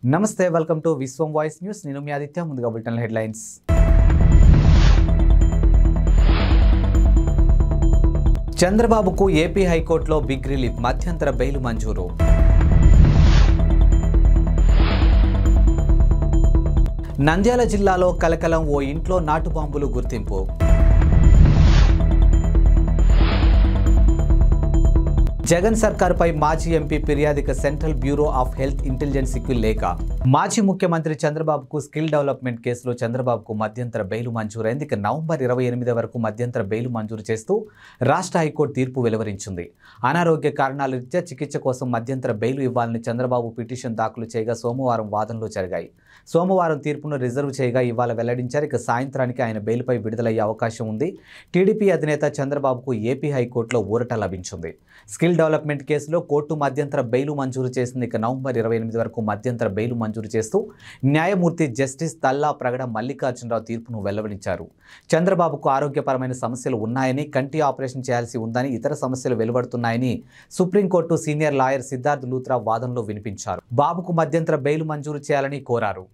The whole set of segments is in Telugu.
నమస్తే welcome to Vishwam voice news నేను మీ ఆదిత్య ముందుగా బులెటిన్ హెడ్లైన్స్ చంద్రబాబుకు ఏపీ హైకోర్టులో బిగ్ రిలీఫ్ మధ్యంతర బెయిల్ మంజూరు నంద్యాల జిల్లాలో కలకలం ఓ ఇంట్లో నాటు బాంబులు గుర్తింపు జగన్ సర్కార్పై మాజీ ఎంపీ ఫిర్యాదిక సెంట్రల్ బ్యూరో ఆఫ్ హెల్త్ ఇంటెలిజెన్సీకి లేఖ మాజీ ముఖ్యమంత్రి చంద్రబాబుకు స్కిల్ డెవలప్మెంట్ కేసులో చంద్రబాబుకు మధ్యంతర బెయిల్ మంజూరైంది ఇక నవంబర్ ఇరవై ఎనిమిది వరకు మధ్యంతర బెయిల్ మంజూరు చేస్తూ రాష్ట్ర హైకోర్టు తీర్పు వెలువరించింది అనారోగ్య కారణాల రీత్యా చికిత్స కోసం మధ్యంతర బెయిల్ ఇవ్వాలని చంద్రబాబు పిటిషన్ దాఖలు చేయగా సోమవారం వాదనలు జరిగాయి సోమవారం తీర్పును రిజర్వ్ చేయగా ఇవాళ వెల్లడించారు ఇక సాయంత్రానికి ఆయన బెయిల్పై విడుదలయ్యే అవకాశం ఉంది టీడీపీ అధినేత చంద్రబాబుకు ఏపీ హైకోర్టులో ఊరట లభించింది స్కిల్ డెవలప్మెంట్ కేసులో కోర్టు మధ్యంతర బెయిల్ మంజూరు చేసింది ఇక నవంబర్ ఇరవై ఎనిమిది వరకు మధ్యంతర బెయిల్ మంజూరు చేస్తూ న్యాయమూర్తి జస్టిస్ తల్లా ప్రగడ మల్లికార్జునరావు తీర్పును వెల్లడించారు చంద్రబాబుకు ఆరోగ్యపరమైన సమస్యలు ఉన్నాయని కంటి ఆపరేషన్ చేయాల్సి ఉందని ఇతర సమస్యలు వెలువడుతున్నాయని supreme court senior lawyer Siddharth Luthra వాదనలో వినిపించారు బాబుకు మధ్యంతర బెయిల్ మంజూరు చేయాలని కోరారు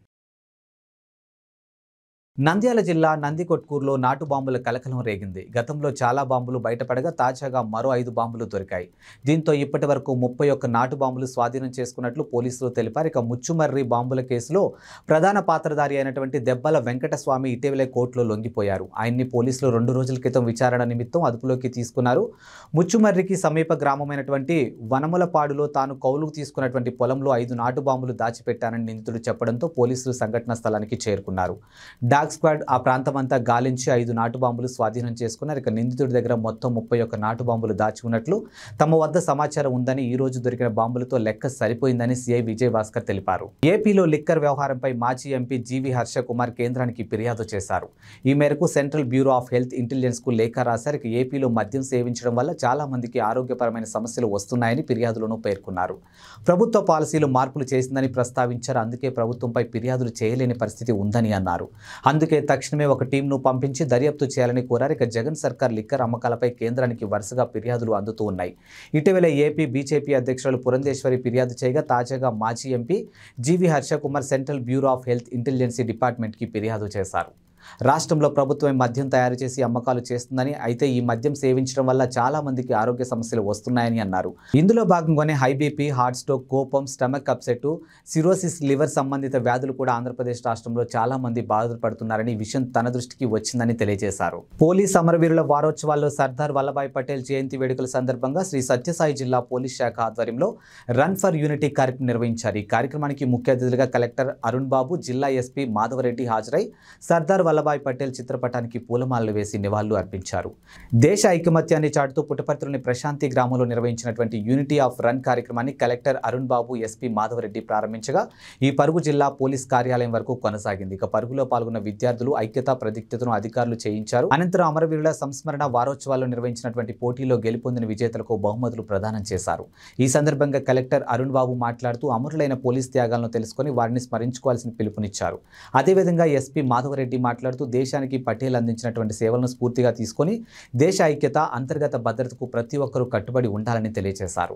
నంద్యాల జిల్లా నందికొట్కూరులో నాటు బాంబుల కలకలం రేగింది గతంలో చాలా బాంబులు బయటపడగా తాజాగా మరో ఐదు బాంబులు దొరికాయి దీంతో ఇప్పటి వరకు ముప్పై ఒక్క నాటు బాంబులు స్వాధీనం చేసుకున్నట్లు పోలీసులు తెలిపారు ఇక ముచ్చుమర్రి బాంబుల కేసులో ప్రధాన పాత్రధారి అయినటువంటి దెబ్బల వెంకటస్వామి ఇటీవలే కోర్టులో లొంగిపోయారు ఆయన్ని పోలీసులు రెండు రోజుల క్రితం విచారణ నిమిత్తం అదుపులోకి తీసుకున్నారు ముచ్చుమర్రికి సమీప గ్రామమైనటువంటి వనములపాడులో తాను కౌలుకు తీసుకున్నటువంటి పొలంలో ఐదు నాటు బాంబులు దాచిపెట్టానని నిందితుడు చెప్పడంతో పోలీసులు సంఘటనా స్థలానికి చేరుకున్నారు డాగ్ స్క్వాడ్ ఆ ప్రాంతమంతా గాలించి ఐదు నాటు బాంబులు స్వాధీనం చేసుకున్నారు ఇక నిందితుడి దగ్గర మొత్తం ముప్పై ఒక్క నాటు బాంబులు దాచి ఉన్నట్లు తమ వద్ద సమాచారం ఉందని ఈ రోజు దొరికిన బాంబులతో లెక్క సరిపోయిందని సీఐ విజయ్ భాస్కర్ తెలిపారు ఏపీలో లిక్కర్ వ్యవహారంపై మాజీ ఎంపీ జీవి హర్ష కుమార్ కేంద్రానికి ఫిర్యాదు చేశారు ఈ మేరకు central bureau of health intelligence కు లేఖ రాశారు ఇక ఏపీలో మద్యం సేవించడం వల్ల చాలా మందికి ఆరోగ్యపరమైన సమస్యలు వస్తున్నాయని ఫిర్యాదులను పేర్కొన్నారు ప్రభుత్వ పాలసీలు మార్పులు చేసిందని ప్రస్తావించారు అందుకే ప్రభుత్వంపై ఫిర్యాదులు చేయలేని పరిస్థితి ఉందని అన్నారు అందుకే తక్షణమే ఒక టీంను పంపించి దర్యాప్తు చేయాలని కోరారు ఇక జగన్ సర్కార్ లిక్కర్ అమ్మకాలపై కేంద్రానికి వరుసగా ఫిర్యాదులు అందుతూ ఉన్నాయి ఇటీవల ఏపీ బీజేపీ అధ్యక్షులు పురంధేశ్వరి ఫిర్యాదు చేయగా తాజాగా మాజీ MP G V Harsha Kumar central bureau of health intelligence డిపార్ట్మెంట్కి ఫిర్యాదు చేశారు రాష్ట్రంలో ప్రభుత్వం మద్యం తయారు చేసి అమ్మకాలు చేస్తుందని అయితే ఈ మద్యం సేవించడం వల్ల చాలా మందికి ఆరోగ్య సమస్యలు వస్తున్నాయని అన్నారు ఇందులో భాగంగానే హై బీపీ హార్ట్ స్ట్రోక్ కోపం స్టమక్ అప్సెట్ సిరోసిస్ లివర్ సంబంధిత వ్యాధులు కూడా ఆంధ్రప్రదేశ్ రాష్ట్రంలో చాలా మంది బాధపడుతున్నారని ఈ విషయం తన దృష్టికి వచ్చిందని తెలియజేశారు పోలీస్ అమరవీరుల వారోత్సవాల్లో సర్దార్ వల్లభాయ్ పటేల్ జయంతి వేడుకల సందర్భంగా శ్రీ సత్యసాయి జిల్లా పోలీస్ శాఖ ఆధ్వర్యంలో రన్ ఫర్ యూనిటీ కార్యక్రమం నిర్వహించారు ఈ కార్యక్రమానికి ముఖ్య అతిథులుగా కలెక్టర్ అరుణ్ బాబు జిల్లా ఎస్పీ మాధవరెడ్డి హాజరై సర్దార్ వల్లభాయ్ పటేల్ చిత్రపటానికి పూలమాలలు వేసి నివాళులు అర్పించారు దేశ ఐకమత్యాన్ని చాటుతూ పుట్టపర్తిలోని ప్రశాంతి గ్రామంలో నిర్వహించినటువంటి యూనిటీ ఆఫ్ రన్ కార్యక్రమాన్ని కలెక్టర్ అరుణ్ బాబు ఎస్పీ మాధవరెడ్డి ప్రారంభించగా ఈ పరుగు జిల్లా పోలీస్ కార్యాలయం వరకు కొనసాగింది ఇక పరుగులో పాల్గొన్న విద్యార్థులు ఐక్యతా ప్రతిజ్ఞతను అధికారులు చేయించారు అనంతరం అమరవీరుల సంస్మరణ వారోత్సవాల్లో నిర్వహించినటువంటి పోటీలో గెలుపొందిన విజేతలకు బహుమతులు ప్రదానం చేశారు ఈ సందర్భంగా కలెక్టర్ అరుణ్ బాబు మాట్లాడుతూ అమరులైన పోలీస్ త్యాగాలను తెలుసుకొని వారిని స్మరించుకోవాల్సిన పిలుపునిచ్చారు అదేవిధంగా ఎస్పీ మాధవరెడ్డి మాట్లాడుతూ దేశానికి పటేల్ అందించినటువంటి సేవలను స్ఫూర్తిగా తీసుకొని దేశ ఐక్యత అంతర్గత భద్రతకు ప్రతి ఒక్కరూ కట్టుబడి ఉండాలని తెలియజేశారు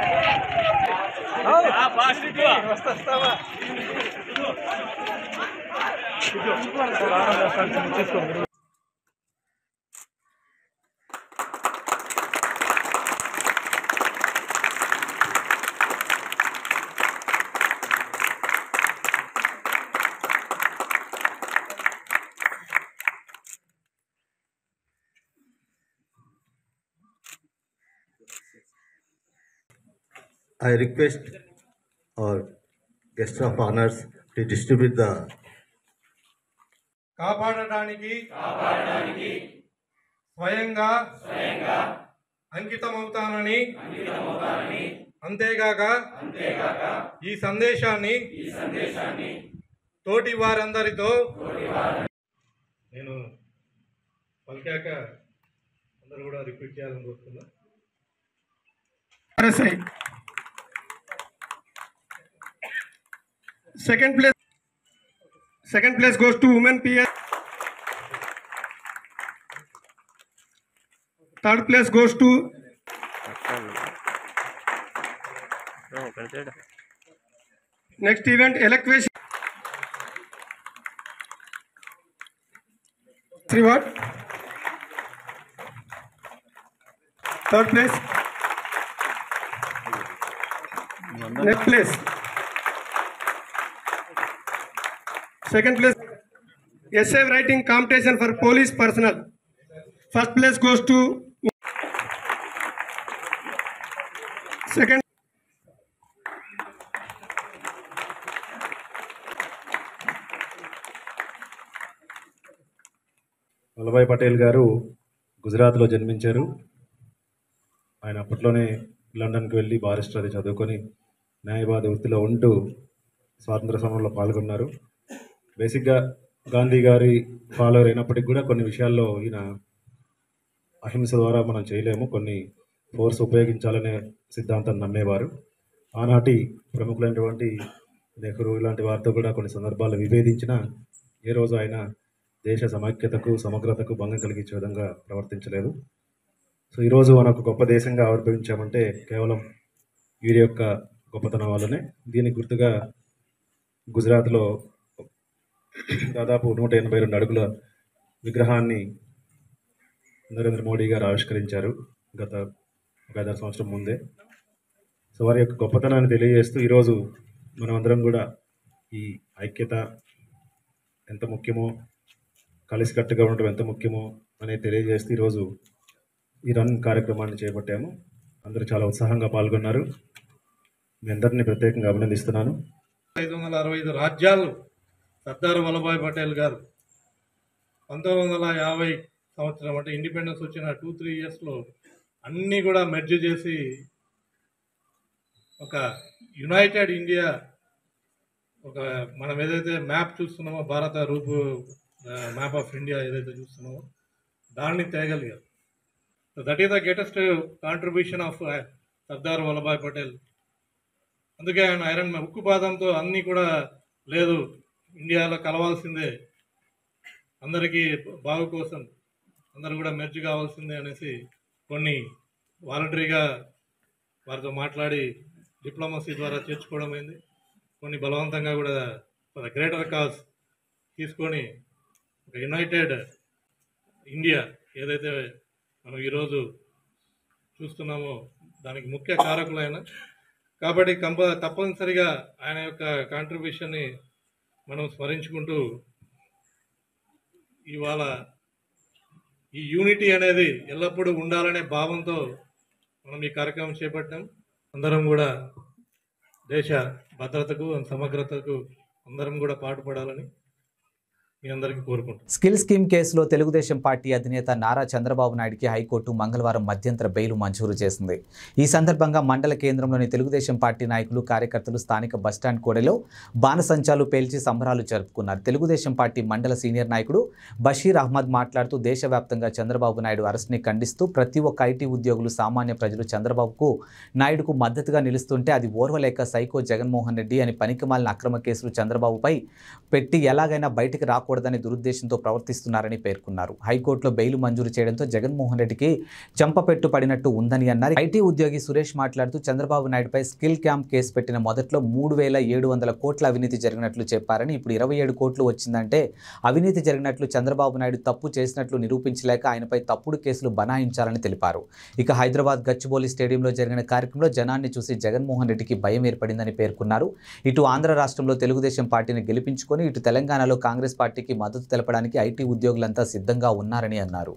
I request our guest of honors to distribute the కాపాడడానికి స్వయంగా అంకితమవుతానని అంతేగాక ఈ సందేశాన్ని తోటి వారందరితో నేను పలికాక అందరూ కూడా రిపీట్ చేయాలని కోరుతున్నా Second place. Second place goes to women PS. Third place goes to Next event, eloquation. Three what? Third place. Next place. Second place. Essay writing competition for police personnel. First place goes to. Second. Vallabhbhai Patel గారు గుజరాత్లో జన్మించారు ఆయన అప్పట్లోనే లండన్కి వెళ్ళి బారిస్టర్ అది చదువుకొని న్యాయవాద వృత్తిలో ఉంటూ స్వాతంత్ర సమరంలో పాల్గొన్నారు బేసిక్గా గాంధీ గారి ఫాలోవర్ అయినప్పటికీ కూడా కొన్ని విషయాల్లో ఈయన అహింస ద్వారా మనం చేయలేము కొన్ని ఫోర్స్ ఉపయోగించాలనే సిద్ధాంతాన్ని నమ్మేవారు ఆనాటి ప్రముఖులైనటువంటి నెహ్రూ ఇలాంటి వారితో కూడా కొన్ని సందర్భాల్లో విభేదించిన ఏ రోజు ఆయన దేశ సమైక్యతకు సమగ్రతకు భంగం కలిగించే విధంగా ప్రవర్తించలేదు సో ఈరోజు మనం ఒక గొప్ప దేశంగా ఆవిర్భవించామంటే కేవలం వీరి యొక్క గొప్పతనం వల్లనే దీనికి గుర్తుగా గుజరాత్లో దాదాపు నూట ఎనభై రెండు అడుగుల విగ్రహాన్ని నరేంద్ర మోడీ గారు ఆవిష్కరించారు గత ఒక ఐదారు సంవత్సరం ముందే సో వారి యొక్క గొప్పతనాన్ని తెలియజేస్తూ ఈరోజు మనం అందరం కూడా ఈ ఐక్యత ఎంత ముఖ్యమో కలిసికట్టుగా ఉండడం ఎంత ముఖ్యమో అనేది తెలియజేస్తూ ఈరోజు ఈ రన్ కార్యక్రమాన్ని చేపట్టాము అందరూ చాలా ఉత్సాహంగా పాల్గొన్నారు మీ అందరినీ ప్రత్యేకంగా అభినందిస్తున్నాను ఐదు వందల అరవై ఐదు రాజ్యాలు సర్దార్ వల్లభాయ్ పటేల్ గారు పంతొమ్మిది వందల యాభై సంవత్సరం అంటే ఇండిపెండెన్స్ వచ్చిన టూ త్రీ ఇయర్స్లో అన్నీ కూడా మెర్జ్ చేసి ఒక యునైటెడ్ ఇండియా ఒక మనం ఏదైతే మ్యాప్ చూస్తున్నామో భారత రూపు మ్యాప్ ఆఫ్ ఇండియా ఏదైతే చూస్తున్నామో దాన్ని తేగలిగారు that is the greatest contribution of Sardar Vallabhbhai Patel అందుకే ఆయన ఐరన్ మ్యాన్ ఉక్కు పాదంతో అన్నీ కూడా లేదు ఇండియాలో కలవాల్సిందే అందరికీ బాగు కోసం అందరూ కూడా మెర్జ్ కావాల్సిందే అనేసి కొన్ని వాలంటరీగా వారితో మాట్లాడి డిప్లొమసీ ద్వారా చేర్చుకోవడం అయింది కొన్ని బలవంతంగా కూడా ఫర్ గ్రేటర్ కాజ్ తీసుకొని ఒక యునైటెడ్ ఇండియా ఏదైతే మనం ఈరోజు చూస్తున్నామో దానికి ముఖ్య కారకులైన కాబట్టి కంప తప్పనిసరిగా ఆయన యొక్క కాంట్రిబ్యూషన్ని మనం స్మరించుకుంటూ ఇవాళ ఈ యూనిటీ అనేది ఎల్లప్పుడూ ఉండాలనే భావంతో మనం ఈ కార్యక్రమం చేపట్టాం అందరం కూడా దేశ భద్రతకు సమగ్రతకు అందరం కూడా పాటుపడాలని మీ అందరికీ కోరుకుంటున్నాం స్కిల్ స్కీమ్ కేసులో తెలుగుదేశం పార్టీ అధినేత నారా చంద్రబాబు నాయుడికి హైకోర్టు మంగళవారం మధ్యంతర బెయిల్ మంజూరు చేసింది ఈ సందర్భంగా మండల కేంద్రంలోని తెలుగుదేశం పార్టీ నాయకులు కార్యకర్తలు స్థానిక బస్టాండ్ కూడలో బాణసంచాలు పేల్చి సంబరాలు జరుపుకున్నారు తెలుగుదేశం పార్టీ మండల సీనియర్ నాయకుడు బషీర్ అహ్మద్ మాట్లాడుతూ దేశవ్యాప్తంగా చంద్రబాబు నాయుడు అరెస్ట్ని ఖండిస్తూ ప్రతి ఒక్క ఐటీ ఉద్యోగులు సామాన్య ప్రజలు చంద్రబాబుకు నాయుడుకు మద్దతుగా నిలుస్తుంటే అది ఓర్వలేక సైకో జగన్మోహన్ రెడ్డి అని పనికిమాలిన అక్రమ కేసులు చంద్రబాబుపై పెట్టి ఎలాగైనా బయటికి రాకూడదని దురుద్దేశంతో ప్రవర్తిస్తున్నారని పేర్కొన్నారు హైకోర్టులో బెయిల్ మంజూరు చేయడంతో జగన్మోహన్ రెడ్డికి చెంపపెట్టు పడినట్టు ఉందని అన్నారు ఐటీ ఉద్యోగి సురేష్ మాట్లాడుతూ చంద్రబాబు నాయుడుపై స్కిల్ క్యాంప్ కేసు పెట్టిన మొదట్లో మూడు వేల ఏడు వందల కోట్ల అవినీతి జరిగినట్లు చెప్పారని ఇప్పుడు ఇరవై ఏడు కోట్లు వచ్చిందంటే అవినీతి జరిగినట్లు చంద్రబాబు నాయుడు తప్పు చేసినట్లు నిరూపించలేక ఆయనపై తప్పుడు కేసులు బనాయించాలని తెలిపారు ఇక హైదరాబాద్ గచ్చిబౌలి స్టేడియంలో జరిగిన కార్యక్రమంలో జనాన్ని చూసి జగన్మోహన్ రెడ్డికి భయం ఏర్పడిందని పేర్కొన్నారు ఇటు ఆంధ్ర రాష్ట్రంలో తెలుగుదేశం పార్టీని గెలిపించుకొని ఇటు తెలంగాణలో కాంగ్రెస్ పార్టీకి మద్దతు తెలపడానికి ఐటీ ఉద్యోగులంతా సిద్ధంగా ఉన్నారని అన్నారు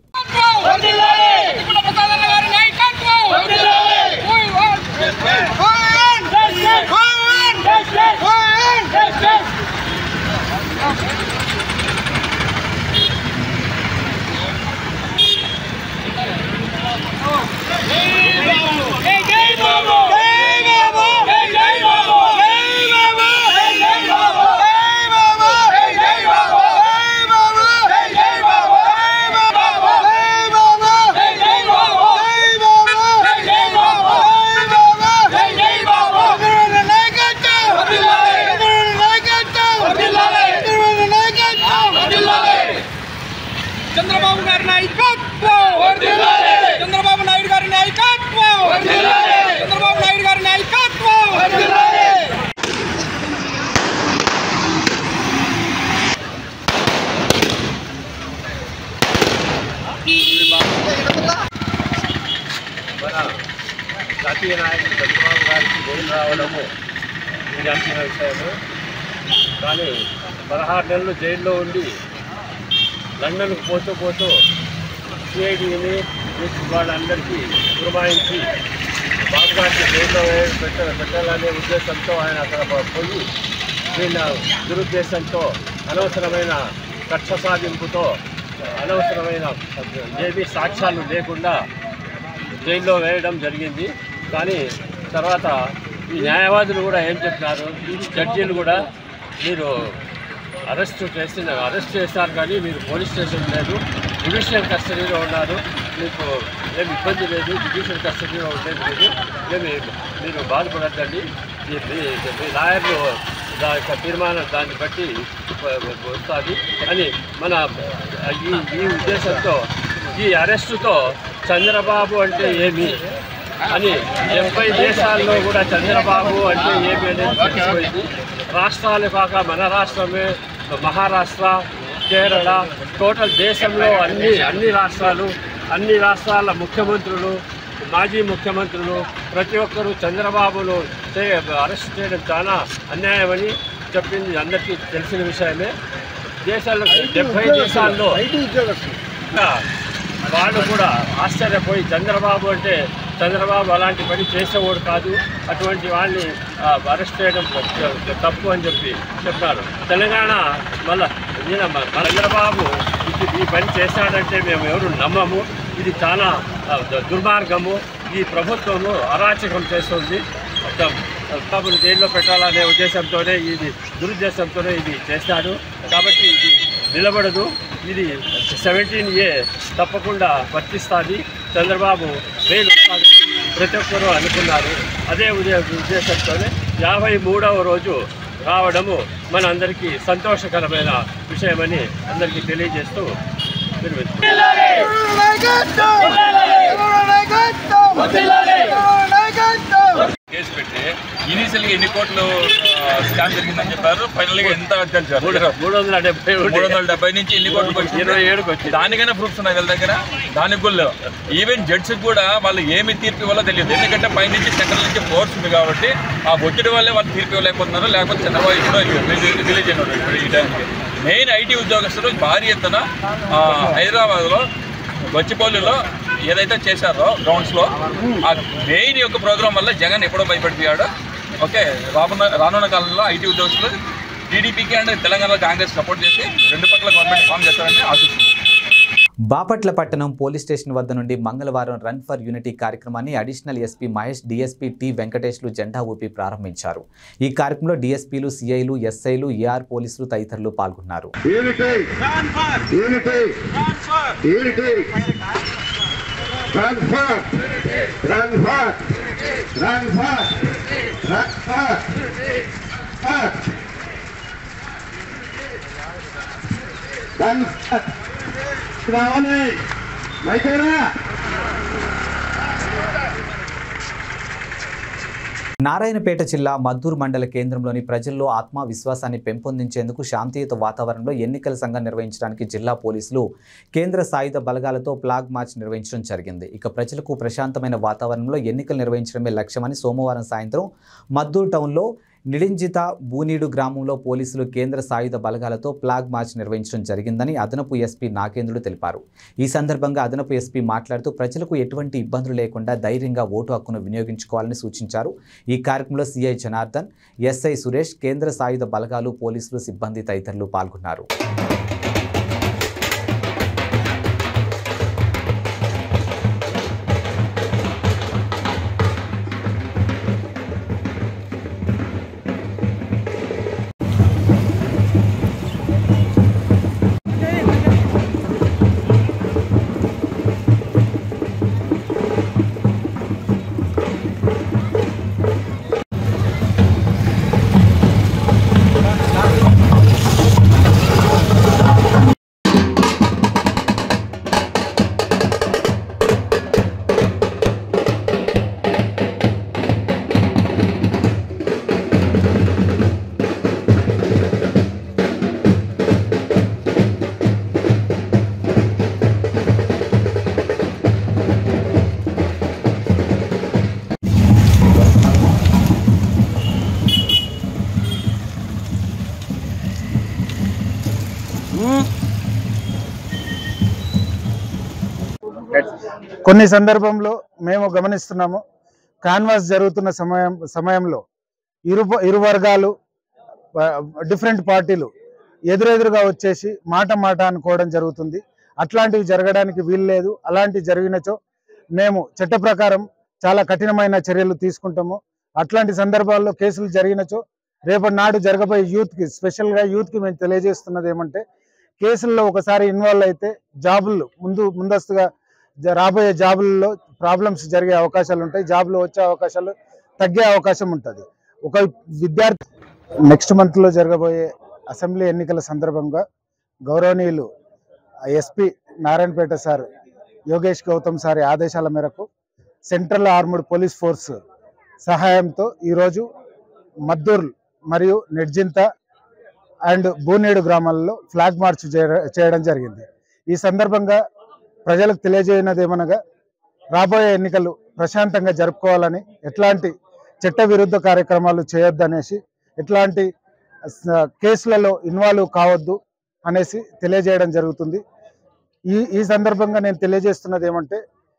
జై బాబా రావడము వినాల్సిన విషయము కానీ పదహారు నెలలు జైల్లో ఉండి లండన్కు పోతూ పోతూ సిఐడిని వాళ్ళందరికీ పురమాయించి బాబుగారికి జైల్లో వే- పెట్ట పెట్టాలనే ఉద్దేశంతో ఆయన అక్కడ పో- పోయి వీళ్ళ దురుద్దేశంతో అనవసరమైన కక్ష సాధింపుతో అనవసరమైన ఏమీ సాక్ష్యాలు లేకుండా జైల్లో వేయడం జరిగింది కానీ తర్వాత ఈ న్యాయవాదులు కూడా ఏం చెప్పినారు జడ్జీలు కూడా మీరు అరెస్ట్ చేసిన అరెస్ట్ చేశారు కానీ మీరు పోలీస్ స్టేషన్ లేదు జ్యుడిషియల్ కస్టడీలో ఉన్నారు మీకు ఏం ఇబ్బంది లేదు జ్యుడిషియల్ కస్టడీలో ఉండేది లేదు ఏమి మీరు బాధపడద్దండి మీ మీ- మీ లాయర్లు దాని యొక్క తీర్మానం దాన్ని బట్టి వస్తుంది అని మన ఈ ఈ ఉద్దేశంతో ఈ అరెస్టుతో చంద్రబాబు అంటే ఏమి అని డెబ్బై దేశాల్లో కూడా చంద్రబాబు అంటే ఏమి అనేది తెలిసిపోయింది రాష్ట్రాలు కాక మన రాష్ట్రమే మహారాష్ట్ర కేరళ టోటల్ దేశంలో అన్ని అన్ని రాష్ట్రాలు అన్ని రాష్ట్రాల ముఖ్యమంత్రులు మాజీ ముఖ్యమంత్రులు ప్రతి ఒక్కరూ చంద్రబాబును చే అరెస్ట్ చేయడం చాలా అన్యాయమని చెప్పింది అందరికీ తెలిసిన విషయమే దేశాల్లో డెబ్బై దేశాల్లో ఇంకా వాళ్ళు కూడా ఆశ్చర్యపోయి చంద్రబాబు అంటే చంద్రబాబు అలాంటి పని చేసేవాడు కాదు అటువంటి వాళ్ళని ఆ, అరెస్ట్ చేయడం తప్పు- తప్పు అని చెప్పి చెప్పారు తెలంగాణ మళ్ళా ఈయన మ- మన చంద్రబాబు ఇది ఈ పని చేశాడంటే మేము ఎవరు నమ్మము ఇది చాలా ఆ, దు- దుర్మార్గము ఈ ప్రభుత్వము అరాచకం చేస్తుంది ద- బాబుని జైల్లో పెట్టాలనే ఉద్దేశంతోనే ఇది దురుద్దేశంతోనే ఇది చేశాడు కాబట్టి ఇది నిలబడదు ఇది సెవెంటీన్ ఏ తప్పకుండా వర్తిస్తుంది చంద్రబాబు బెయిల్ వస్తుంది ప్రతి ఒక్కరూ అనుకున్నారు అదే ఉదే ఉద్దేశంతోనే యాభై మూడవ రోజు రావడము మన అందరికీ సంతోషకరమైన విషయమని అందరికీ తెలియజేస్తూ విరమిస్తున్నాను. కేసు పెట్టి ఇనీషియల్ గా ఎన్ని కోట్లు స్కామ్ జరిగిందని చెప్పారు ఫైనల్ గా ఎంత తెలిసారు మూడు మూడు వందల డెబ్బై ఒకటి మూడు వందల డెబ్బై నుంచి ఎన్ని కోట్లు వచ్చింది? ఇరవై ఏడుకి వచ్చింది దానికైనా ప్రూఫ్స్ ఉన్నాయి వీళ్ళ దగ్గర దానికి కూడా లేవు ఈవెన్ జడ్జి కూడా వాళ్ళు ఏమి తీర్పు ఇవ్వాలో తెలియదు ఎందుకంటే పై నుంచి సెంట్రల్ నుంచి ఫోర్స్ ఉంది కాబట్టి ఆ ఒత్తిడి వల్లే వాళ్ళు తీర్పు ఇవ్వలేకపోతున్నారు లేకపోతే చంద్రబాబు ఇప్పుడు రిలీజ్ అయినారు ఇప్పుడు ఈ టైంకి మెయిన్ ఐటీ ఉద్యోగస్తులు భారీ ఎత్తున ఆ, హైదరాబాద్లో గచ్చిపల్లిలో ఏదైతే చేశారో గ్రౌండ్స్లో ఆ మెయిన్ యొక్క ప్రోగ్రాం వల్ల జగన్ ఎప్పుడో భయపడిపోయాడు ఓకే రానున్న రానున్న కాలంలో ఐటీ ఉద్యోగస్తులు టీడీపీకి అండ్ తెలంగాణలో కాంగ్రెస్ సపోర్ట్ చేసి రెండు పట్ల గవర్నమెంట్ ఫామ్ చేస్తారని ఆశిస్తున్నాను బాపట్ల పట్టణం పోలీస్ స్టేషన్ వద్ద నుండి మంగళవారం రన్ ఫర్ యూనిటీ కార్యక్రమాన్ని additional SP Mahesh DSP T వెంకటేష్లు జెండా ఊపి ప్రారంభించారు ఈ కార్యక్రమంలో డీఎస్పీలు సిఐలు ఎస్ఐలు ఏఆర్ పోలీసులు తదితరులు పాల్గొన్నారు Unity! Unity! Unity! Run fast! Run fast! Run fast! Run fast! Fast! Run fast! రావాలి మైకేరా నారాయణపేట జిల్లా మద్దూరు మండల కేంద్రంలోని ప్రజల్లో ఆత్మవిశ్వాసాన్ని పెంపొందించేందుకు శాంతియుత వాతావరణంలో ఎన్నికల సంఘం నిర్వహించడానికి జిల్లా పోలీసులు కేంద్ర సాయుధ బలగాలతో ప్లాగ్ మార్చ్ నిర్వహించడం జరిగింది ఇక ప్రజలకు ప్రశాంతమైన వాతావరణంలో ఎన్నికలు నిర్వహించడమే లక్ష్యమని సోమవారం సాయంత్రం మద్దూరు టౌన్లో నిడింజిత బూనీడు గ్రామంలో పోలీసులు కేంద్ర సాయుధ బలగాలతో ప్లాగ్ మార్చ్ నిర్వహించడం జరిగిందని అదనపు ఎస్పీ నాగేంద్రుడు తెలిపారు ఈ సందర్భంగా అదనపు ఎస్పీ మాట్లాడుతూ ప్రజలకు ఎటువంటి ఇబ్బందులు లేకుండా ధైర్యంగా ఓటు హక్కును వినియోగించుకోవాలని సూచించారు ఈ కార్యక్రమంలో సిఐ జనార్దన్ ఎస్ఐ సురేష్ కేంద్ర సాయుధ బలగాలు పోలీసులు సిబ్బంది తదితరులు పాల్గొన్నారు Run కొన్ని సందర్భంలో మేము గమనిస్తున్నాము కాన్వాస్ జరుగుతున్న సమయం సమయంలో ఇరు ఇరు వర్గాలు డిఫరెంట్ పార్టీలు ఎదురెదురుగా వచ్చేసి మాట మాట అనుకోవడం జరుగుతుంది అట్లాంటివి జరగడానికి వీలు లేదు అలాంటివి జరిగినచో మేము చట్ట ప్రకారం చాలా కఠినమైన చర్యలు తీసుకుంటాము అట్లాంటి సందర్భాల్లో కేసులు జరిగినచో రేపటి నాడు జరగబోయే యూత్కి స్పెషల్గా యూత్కి మేము తెలియజేస్తున్నది ఏమంటే కేసుల్లో ఒకసారి ఇన్వాల్వ్ అయితే జాబులు ముందు ముందస్తుగా జ- రాబోయే జాబుల్లో ప్రాబ్లమ్స్ జరిగే అవకాశాలు ఉంటాయి జాబులు వచ్చే అవకాశాలు తగ్గే అవకాశం ఉంటుంది ఒక విద్యార్థి నెక్స్ట్ మంత్లో జరగబోయే అసెంబ్లీ ఎన్నికల సందర్భంగా గౌరవనీయులు ఎస్పీ నారాయణపేట సార్ యోగేష్ గౌతమ్ సారి ఆదేశాల మేరకు సెంట్రల్ ఆర్మ్డ్ పోలీస్ ఫోర్స్ సహాయంతో ఈరోజు మద్దూర్ మరియు నెడ్జింత అండ్ బూనేడు గ్రామాల్లో ఫ్లాగ్ మార్చ్ చేయ- చేయడం జరిగింది ఈ సందర్భంగా ప్రజలకు తెలియజేయనది ఏమనగా రాబోయే ఎన్నికలు ప్రశాంతంగా జరుపుకోవాలని ఎట్లాంటి చట్ట విరుద్ధ కార్యక్రమాలు చేయొద్దనేసి ఎట్లాంటి స- కేసులలో ఇన్వాల్వ్ కావద్దు అనేసి తెలియజేయడం జరుగుతుంది ఈ ఈ సందర్భంగా నేను తెలియజేస్తున్నది ఏమంటే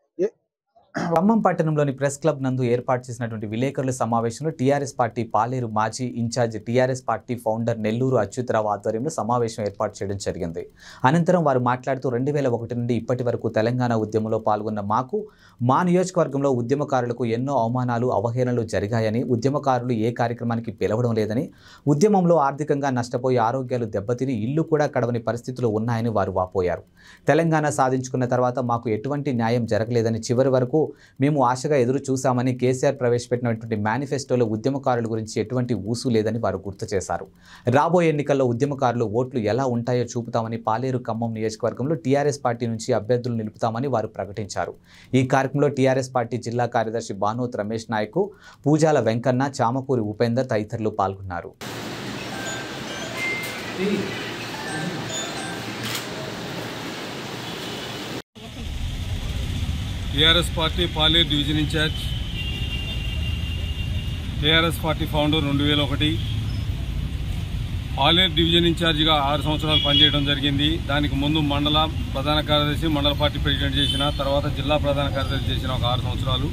ఖమ్మం పట్టణంలోని ప్రెస్ క్లబ్ నందు ఏర్పాటు చేసినటువంటి విలేకరుల సమావేశంలో టీఆర్ఎస్ పార్టీ పాలేరు మాజీ incharge TRS party founder Nellore Achyutarao ఆధ్వర్యంలో సమావేశం ఏర్పాటు చేయడం జరిగింది అనంతరం వారు మాట్లాడుతూ రెండు వేల ఒకటి నుండి ఇప్పటి వరకు తెలంగాణ ఉద్యమంలో పాల్గొన్న మాకు మా నియోజకవర్గంలో ఉద్యమకారులకు ఎన్నో అవమానాలు అవహేళనలు జరిగాయని ఉద్యమకారులు ఏ కార్యక్రమానికి పిలవడం లేదని ఉద్యమంలో ఆర్థికంగా నష్టపోయి ఆరోగ్యాలు దెబ్బతిని ఇల్లు కూడా కడవని పరిస్థితులు ఉన్నాయని వారు వాపోయారు తెలంగాణ సాధించుకున్న తర్వాత మాకు ఎటువంటి న్యాయం జరగలేదని చివరి వరకు మేము ఆశగా ఎదురు చూశామని కేసీఆర్ ప్రవేశపెట్టినటువంటి మేనిఫెస్టోలో ఉద్యమకారుల గురించి ఎటువంటి ఊసు లేదని వారు గుర్తు చేశారు రాబోయే ఎన్నికల్లో ఉద్యమకారులు ఓట్లు ఎలా ఉంటాయో చూపుతామని పాలేరు ఖమ్మం నియోజకవర్గంలో టీఆర్ఎస్ పార్టీ నుంచి అభ్యర్థులు నిలుపుతామని వారు ప్రకటించారు ఈ కార్యక్రమంలో టీఆర్ఎస్ పార్టీ జిల్లా కార్యదర్శి బానోత్ రమేష్ నాయక్ పూజాల వెంకన్న చామకూరి ఉపేందర్ తదితరులు పాల్గొన్నారు TRS party Paleru division incharge TRS party founder రెండు వేల ఒకటి పాలేరు డివిజన్ ఇన్ఛార్జిగా ఆరు సంవత్సరాలు పనిచేయడం జరిగింది దానికి ముందు మండల ప్రధాన కార్యదర్శి మండల పార్టీ ప్రెసిడెంట్ చేసిన తర్వాత జిల్లా ప్రధాన కార్యదర్శి చేసిన ఒక ఆరు సంవత్సరాలు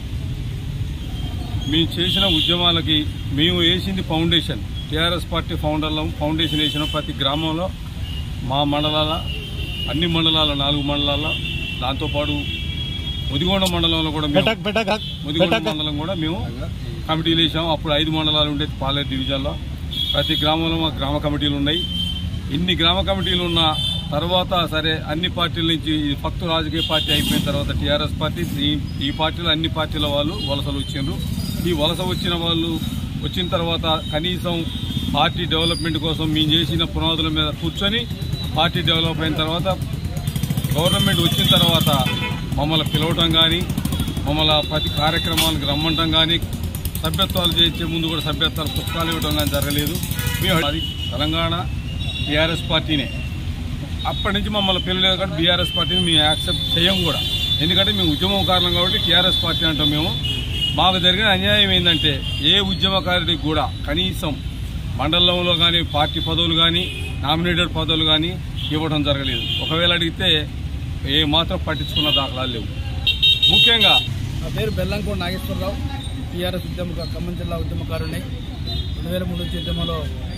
మేము చేసిన ఉద్యమాలకి మేము వేసింది ఫౌండేషన్ టీఆర్ఎస్ పార్టీ ఫౌండర్లో ఫౌండేషన్ వేసిన ప్రతి గ్రామంలో మా మండలాల అన్ని మండలాల నాలుగు మండలాల దాంతోపాటు ముదిగొండ మండలంలో కూడా మేము ముదిగొండ మండలం కూడా మేము కమిటీలు వేసాం అప్పుడు ఐదు మండలాలు ఉండేది పాలేరు డివిజన్లో ప్రతి గ్రామంలో మా గ్రామ కమిటీలు ఉన్నాయి ఇన్ని గ్రామ కమిటీలు ఉన్న తర్వాత సరే అన్ని పార్టీల నుంచి ఈ ఫక్తు రాజకీయ పార్టీ అయిపోయిన తర్వాత టీఆర్ఎస్ పార్టీ ఈ- ఈ పార్టీలో అన్ని పార్టీల వాళ్ళు వలసలు వచ్చిండ్రు ఈ వలస వచ్చిన వాళ్ళు వచ్చిన తర్వాత కనీసం పార్టీ డెవలప్మెంట్ కోసం మేము చేసిన పునాదుల మీద కూర్చొని పార్టీ డెవలప్ అయిన తర్వాత గవర్నమెంట్ వచ్చిన తర్వాత మమ్మల్ని పిలవటం కానీ మమ్మల్ని ప్రతి కార్యక్రమాలకు రమ్మంటం కానీ సభ్యత్వాలు చేసే ముందు కూడా సభ్యత్వాలు పుస్తకాలు ఇవ్వడం కానీ జరగలేదు మేము అది తెలంగాణ టీఆర్ఎస్ పార్టీనే అప్పటి నుంచి మమ్మల్ని పిల్లలేదు కాబట్టి బీఆర్ఎస్ పార్టీని మేము యాక్సెప్ట్ చేయం కూడా ఎందుకంటే మేము ఉద్యమం కారణం కాబట్టి టీఆర్ఎస్ పార్టీ అంటాం మేము మాకు జరిగిన అన్యాయం ఏంటంటే ఏ ఉద్యమకారుడికి కూడా కనీసం మండలంలో కానీ పార్టీ పదవులు కానీ నామినేటెడ్ పదవులు కానీ ఇవ్వడం జరగలేదు ఒకవేళ అడిగితే ఏ మాత్రం పట్టించుకున్న దాఖలాలు లేవు ముఖ్యంగా నా పేరు బెల్లంకోట నాగేశ్వరరావు టీఆర్ఎస్ ఉద్యమ ఖమ్మం జిల్లా ఉద్యమకారుని రెండు వేల మూడు నుంచి ఉద్యమంలో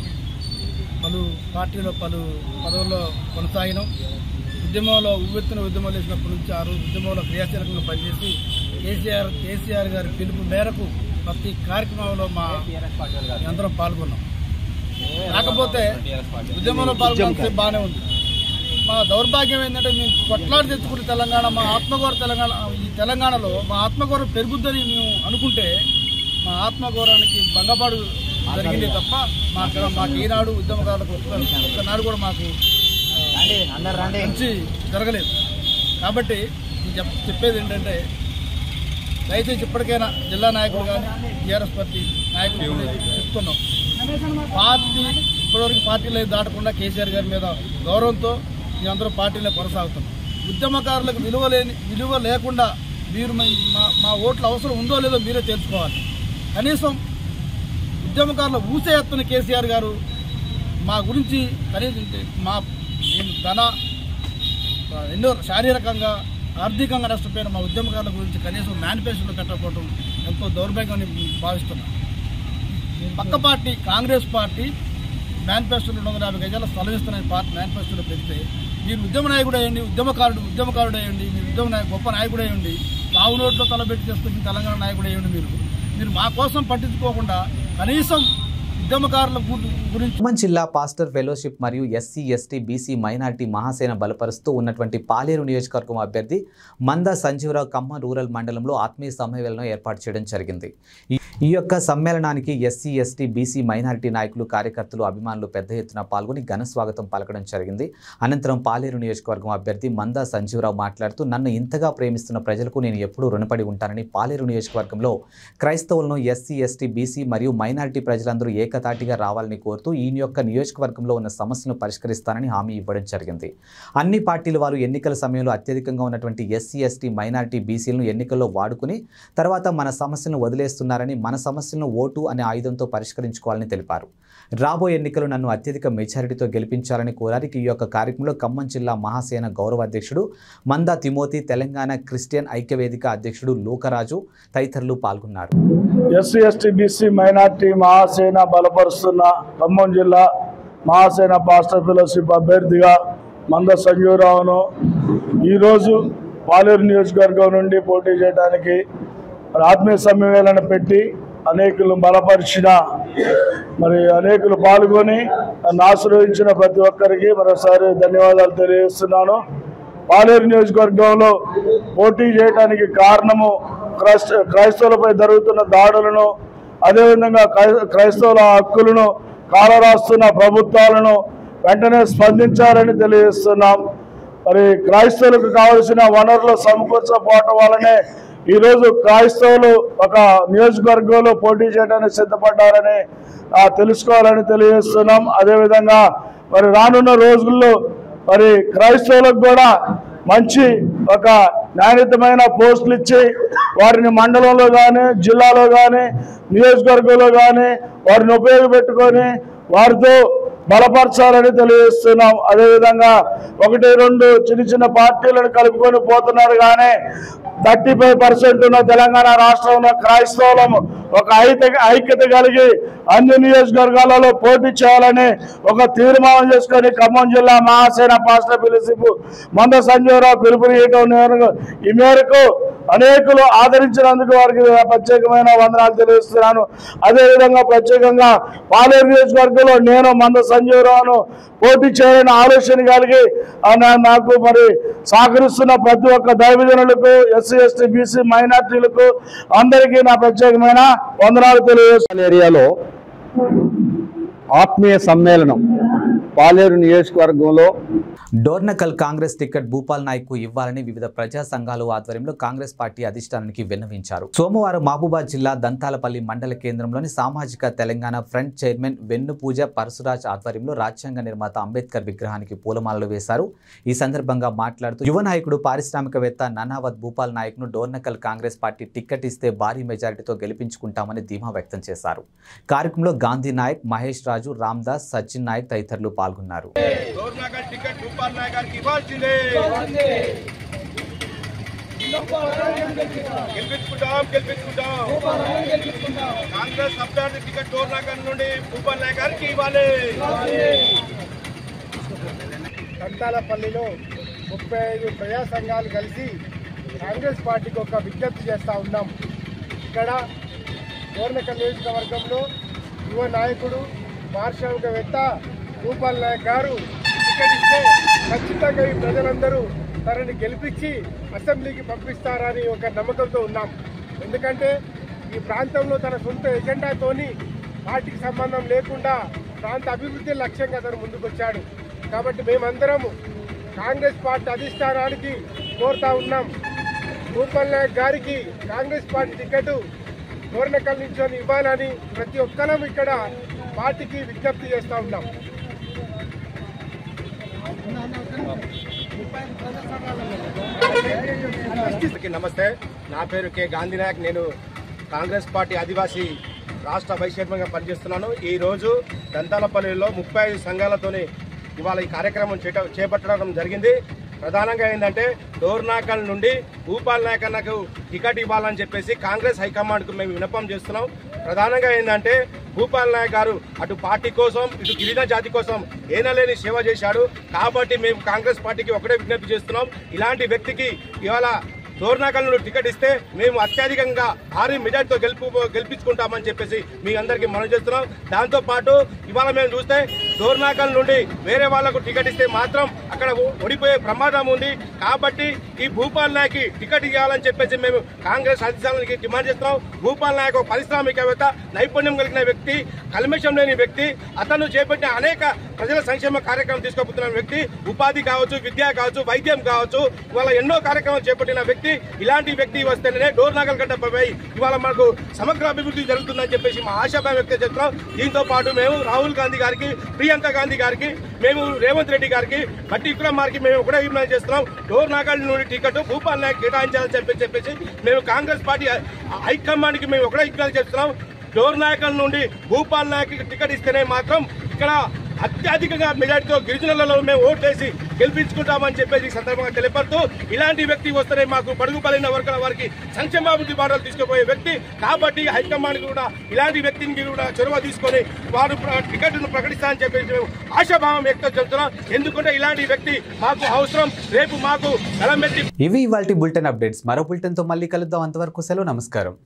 పలు పార్టీలో పలు పదవుల్లో కొనసాగినాం ఉద్యమంలో ఉవ్వెత్తున ఉద్యమాలు చేసినప్పటి నుంచి ఆ రోజు ఉద్యమంలో క్రియాశీలకంగా పనిచేసి కేసీఆర్ కేసీఆర్ గారి పిలుపు మేరకు ప్రతి కార్యక్రమంలో మా అందరం పాల్గొన్నాం కాకపోతే ఉద్యమంలో పాల్గొనడం బాగానే ఉంది మా దౌర్భాగ్యం ఏంటంటే మేము కొట్లాడి తెచ్చుకున్న తెలంగాణ మా ఆత్మగౌరవ తెలంగాణ ఈ తెలంగాణలో మా ఆత్మగౌరవం పెరుగుద్దని మేము అనుకుంటే మా ఆత్మగౌరవానికి భంగపాడు జరిగింది తప్ప మాకు మాకు ఈనాడు ఉద్యమకారులకు ఒక్క- ఒక్కనాడు కూడా మాకు ఆ, మంచి జరగలేదు కాబట్టి నేను చెప్ చెప్పేది ఏంటంటే దయచేసి ఇప్పటికైనా జిల్లా నాయకులు కానీ టీఆర్ఎస్ పార్టీ నాయకులు కూడా చెప్తున్నాం పార్టీ ఇప్పటివరకు పార్టీలు దాటకుండా కేసీఆర్ గారి మీద గౌరవంతో మేమందరం పార్టీలో కొనసాగుతున్నాం ఉద్యమకారులకు విలువ లేని విలువ లేకుండా మీరు మీ- మా మా ఓట్ల అవసరం ఉందో లేదో మీరే తెలుసుకోవాలి కనీసం ఉద్యమకారుల ఊసే ఎత్తున కేసీఆర్ గారు మా గురించి కనీసం మా మేము ధన ఎన్నో శారీరకంగా ఆర్థికంగా నష్టపోయిన మా ఉద్యమకారుల గురించి కనీసం మేనిఫెస్టోలో పెట్టకపోవడం ఎంతో దౌర్భాగ్యం అని భావిస్తున్నాం పక్క పార్టీ కాంగ్రెస్ పార్టీ మేనిఫెస్టోలో రెండు వందల యాభై గజాల స్థలం ఇస్తున్న పార్టీ మేనిఫెస్టోలో పెడితే మీరు ఉద్యమ నాయకుడు అయ్యండి ఉద్యమకారుడు ఉద్యమకారుడు అయ్యండి మీరు ఉద్యమ నాయ గొప్ప నాయకుడు అయ్యండి తావు నోట్లో తలబెట్టి చేసుకొచ్చిన తెలంగాణ నాయకుడు అయ్యండి మీరు మీరు మా కోసం పట్టించుకోకుండా కనీసం ఉద్యమకారుల గు- గురించి ఖమ్మం జిల్లా పాస్టర్ ఫెలోషిప్ మరియు SC ST BC minority Mahasena బలపరుస్తూ ఉన్నటువంటి పాలేరు నియోజకవర్గం అభ్యర్థి మంద సంజీవరావు ఖమ్మం రూరల్ మండలంలో ఆత్మీయ సమ్మేళనం ఏర్పాటు చేయడం జరిగింది ఈ- ఈ యొక్క సమ్మేళనానికి ఎస్సీ ఎస్టీ బీసీ మైనారిటీ నాయకులు కార్యకర్తలు అభిమానులు పెద్ద ఎత్తున పాల్గొని ఘన స్వాగతం పలకడం జరిగింది అనంతరం పాలేరు నియోజకవర్గం అభ్యర్థి మంద సంజీవరావు మాట్లాడుతూ నన్ను ఇంతగా ప్రేమిస్తున్న ప్రజలకు నేను ఎప్పుడూ రుణపడి ఉంటానని పాలేరు నియోజకవర్గంలో క్రైస్తవులను ఎస్సీ ఎస్టీ బీసీ మరియు మైనారిటీ ప్రజలందరూ ఏకతాటిగా రావాలని కోరుతూ ఈ యొక్క నియోజకవర్గంలో ఉన్న సమస్యలను పరిష్కరిస్తానని హామీ ఇవ్వడం జరిగింది అన్ని పార్టీల వారు ఎన్నికల సమయంలో అత్యధికంగా ఉన్నటువంటి ఎస్సీ ఎస్టీ మైనారిటీ బీసీలను ఎన్నికల్లో వాడుకుని తర్వాత మన సమస్యలను వదిలేస్తున్నారని మన సమస్యలను ఓటు అనే ఆయుధంతో పరిష్కరించుకోవాలని తెలిపారు రాబోయే ఎన్నికలు నన్ను అత్యధిక మెజారిటీతో గెలిపించాలని కోరారు ఈ యొక్క కార్యక్రమంలో ఖమ్మం జిల్లా మహాసేన గౌరవ అధ్యక్షుడు మందా తిమోతి తెలంగాణ క్రిస్టియన్ ఐక్యవేదిక అధ్యక్షుడు లూకరాజు తదితరులు పాల్గొన్నారు SC ST BC minority Mahasena బలపరుస్తున్న ఖమ్మం జిల్లా మహాసేన పాస్టర్ ఫెలోషిప్ అభ్యర్థిగా మంద సంజీవరావును ఈరోజు పాలేరు నియోజకవర్గం నుండి పోటీ చేయడానికి మరి ఆత్మీయ సమ్మేళన పెట్టి అనేకులు బలపరిచిన మరి అనేకులు పాల్గొని నన్ను ఆశీర్వదించిన ప్రతి ఒక్కరికి మరోసారి ధన్యవాదాలు తెలియజేస్తున్నాను పాలేరు నియోజకవర్గంలో పోటీ చేయడానికి కారణము క్రైస్త క్రైస్తవులపై జరుగుతున్న దాడులను అదేవిధంగా క్రై- క్రైస్తవుల హక్కులను కాలరాస్తున్న ప్రభుత్వాలను వెంటనే స్పందించాలని తెలియజేస్తున్నాం మరి క్రైస్తవులకు కావలసిన వనరులు సమకూర్చకపోవటం వల్లనే ఈరోజు క్రైస్తవులు ఒక నియోజకవర్గంలో పోటీ చేయడానికి సిద్ధపడ్డారని ఆ, తెలుసుకోవాలని తెలియజేస్తున్నాం అదేవిధంగా మరి రానున్న రోజుల్లో మరి క్రైస్తవులకు కూడా మంచి ఒక నాణ్యతమైన పోస్టులు ఇచ్చి వారిని మండలంలో కానీ జిల్లాలో కానీ నియోజకవర్గంలో కానీ వారిని ఉపయోగపెట్టుకొని వారితో బలపరచాలని తెలియజేస్తున్నాం అదేవిధంగా ఒకటి రెండు చిన్న చిన్న పార్టీలను కలుపుకొని పోతున్నారు కానీ థర్టీ ఫైవ్ పర్సెంట్ ఉన్న తెలంగాణ రాష్ట్రంలో క్రైస్తవులం ఒక ఐక్యత ఐక్యత కలిగి అన్ని నియోజకవర్గాలలో పోటీ చేయాలని ఒక తీర్మానం చేసుకొని ఖమ్మం జిల్లా మహాసేన పాస్టర్ పిలుపు మంద సంజీవరావు పిలుపునియటం నేను ఈ మేరకు అనేకులు ఆదరించినందుకు వారికి ప్రత్యేకమైన వందనాలు తెలియజేస్తున్నాను అదేవిధంగా ప్రత్యేకంగా పాలేరు నియోజకవర్గంలో నేను మంద సంజీవరావును పోటీ చేయాలని ఆలోచన కలిగి ఆ నా- నాకు మరి సహకరిస్తున్న ప్రతి ఒక్క దైవజనులకు ఎస్సీ ఎస్టీ బీసీ మైనార్టీలకు అందరికీ నా ప్రత్యేకమైన వందనాలు తెలియజేస్తున్నాను ఏరియాలో ఆత్మీయ సమ్మేళనం పాలేరు నియోజకవర్గంలో డోర్నకల్ కాంగ్రెస్ టికెట్ భూపాల్ నాయక్ కు ఇవ్వాలని వివిధ ప్రజా సంఘాలు ఆధ్వర్యంలో కాంగ్రెస్ పార్టీ అధిష్టానానికి విన్నవించారు సోమవారం మహబూబాద్ జిల్లా దంతాలపల్లి మండల కేంద్రంలోని సామాజిక తెలంగాణ ఫ్రంట్ చైర్మన్ వెన్నుపూజ పరశురాజ్ ఆధ్వర్యంలో రాజ్యాంగ నిర్మాత అంబేద్కర్ విగ్రహానికి పూలమాలలు వేశారు ఈ సందర్భంగా మాట్లాడుతూ యువ నాయకుడు పారిశ్రామికవేత్త ననావత్ భూపాల్ నాయక్ ను డోర్నకల్ కాంగ్రెస్ పార్టీ టికెట్ ఇస్తే భారీ మెజారిటీతో గెలిపించుకుంటామని ధీమా వ్యక్తం చేశారు కార్యక్రమంలో గాంధీ నాయక్ మహేష్ రాజు రామ్దాస్ సచిన్ నాయక్ తదితరులు పాల్గొన్నారు టికెట్ భూపాల్ నాయక్ గారికి ఇవ్వాల్సిందే గెలిపించుకుంటాం గెలిపించుకుంటాం కాంగ్రెస్ అభ్యర్థి టికెట్ డోర్నాగర్ నుండి భూపాల్ నాయక్ గారికి ఇవ్వాలి దంతాలపల్లిలో ముప్పై ఐదు ప్రజా సంఘాలు కలిసి కాంగ్రెస్ పార్టీకి ఒక విజ్ఞప్తి చేస్తూ ఉన్నాం ఇక్కడ గోర్నకల్ నియోజకవర్గంలో యువ నాయకుడు పారిశ్రామికవేత్త రూపాల్ నాయక్ గారు టికెట్ ఇస్తే ఖచ్చితంగా ఈ ప్రజలందరూ తనని గెలిపించి అసెంబ్లీకి పంపిస్తారని ఒక నమ్మకంతో ఉన్నాం ఎందుకంటే ఈ ప్రాంతంలో తన సొంత ఎజెండాతోని పార్టీకి సంబంధం లేకుండా ప్రాంత అభివృద్ధి లక్ష్యంగా తను ముందుకొచ్చాడు కాబట్టి మేమందరము కాంగ్రెస్ పార్టీ అధిష్టానానికి కోరుతా ఉన్నాం భూపాల్ నాయక్ గారికి కాంగ్రెస్ పార్టీ టికెట్ గోర్నకల్ నుంచి ఇవ్వాలని ప్రతి ఒక్కరం ఇక్కడ పార్టీకి విజ్ఞప్తి చేస్తా ఉన్నాం అందరికీ నమస్తే నా పేరు కె గాంధీ నాయక్ నేను కాంగ్రెస్ పార్టీ ఆదివాసీ రాష్ట్ర వైస్ చైర్మన్గా పనిచేస్తున్నాను ఈ రోజు దంతాలపల్లిలో ముప్పై ఐదు సంఘాలతోని ఇవాళ ఈ కార్యక్రమం చేట చేపట్టడం జరిగింది ప్రధానంగా ఏంటంటే డోర్నాకల్ నుండి భూపాల్ నాయక్ అన్నకు టికెట్ ఇవ్వాలని చెప్పేసి కాంగ్రెస్ హైకమాండ్కు మేము వినపం చేస్తున్నాం ప్రధానంగా ఏంటంటే భూపాల్ నాయక్ గారు అటు పార్టీ కోసం ఇటు గిరిజన జాతి కోసం ఏనలేని సేవ చేశాడు కాబట్టి మేము కాంగ్రెస్ పార్టీకి ఒకటే విజ్ఞప్తి చేస్తున్నాం ఇలాంటి వ్యక్తికి ఇవాళ డోర్నాకల్ నుండి టికెట్ ఇస్తే మేము అత్యధికంగా భారీ మెజార్టీతో గెలుపు గెలిపించుకుంటామని చెప్పేసి మీ అందరికీ మనం చేస్తున్నాం దాంతో పాటు ఇవాళ మేము చూస్తే డోర్నాకల్ నుండి వేరే వాళ్లకు టికెట్ ఇస్తే మాత్రం అక్కడ ఓ- ఓడిపోయే ప్రమాదం ఉంది కాబట్టి ఈ భూపాల్ నాయక్ టికెట్ ఇవ్వాలని చెప్పేసి మేము కాంగ్రెస్ అధికారులకి డిమాండ్ చేస్తున్నాం భూపాల్ నాయక్ ఒక పారిశ్రామికవేత్త నైపుణ్యం కలిగిన వ్యక్తి కల్మషం లేని వ్యక్తి అతను చేపట్టిన అనేక ప్రజల సంక్షేమ కార్యక్రమం తీసుకుపోతున్న వ్యక్తి ఉపాధి కావచ్చు విద్య కావచ్చు వైద్యం కావచ్చు ఇవాళ ఎన్నో కార్యక్రమాలు చేపట్టిన వ్యక్తి ఇలాంటి వ్యక్తి వస్తేనే డోర్ నాగల్ గడ్డపై ఇవాళ మనకు సమగ్ర అభివృద్ధి జరుగుతుందని చెప్పేసి మా ఆశాభావం వ్యక్తం చేస్తున్నాం దీంతో పాటు మేము రాహుల్ గాంధీ గారికి ప్రియాంక గాంధీ గారికి మేము రేవంత్ రెడ్డి గారికి బట్టి విక్రమార్కి మేము కూడా విజ్ఞప్తి చేస్తున్నాం డోర్ నాగల్ నుండి టికెట్ భూపాల్ నాయక్ కేటాయించాలని చెప్పి చెప్పేసి మేము కాంగ్రెస్ పార్టీ హైకమాండ్కి మేము ఒకటే విజ్ఞప్తి చేస్తున్నాం డోర్ నాయకుల నుండి భూపాల్ నాయక్ టికెట్ ఇస్తేనే మాత్రం ఇక్కడ అత్యధికంగా మెజార్టీతో గిరిజనులలో మేము ఓట్లేసి గెలిపించుకుంటామని చెప్పేసి ఈ సందర్భంగా తెలియపడుతూ ఇలాంటి వ్యక్తి వస్తేనే మాకు బడుగు బలైన వర్గాల వారికి సంక్షేమాభివృద్ధి బాటలు తీసుకుపోయే వ్యక్తి కాబట్టి హైకమాండ్ కూడా ఇలాంటి వ్యక్తిని కూడా చొరవ తీసుకొని వారు ప్ర- టికెట్ను ప్రకటిస్తారని చెప్పేసి మేము ఆశాభావం వ్యక్తం చేస్తున్నాం ఎందుకంటే ఇలాంటి వ్యక్తి మాకు అవసరం రేపు మాకు బలం పెట్టి ఇవి ఇవాళ బులెటిన్ అప్డేట్స్ మరో బులెటిన్తో మళ్ళీ కలుద్దాం అంతవరకు సెలవు నమస్కారం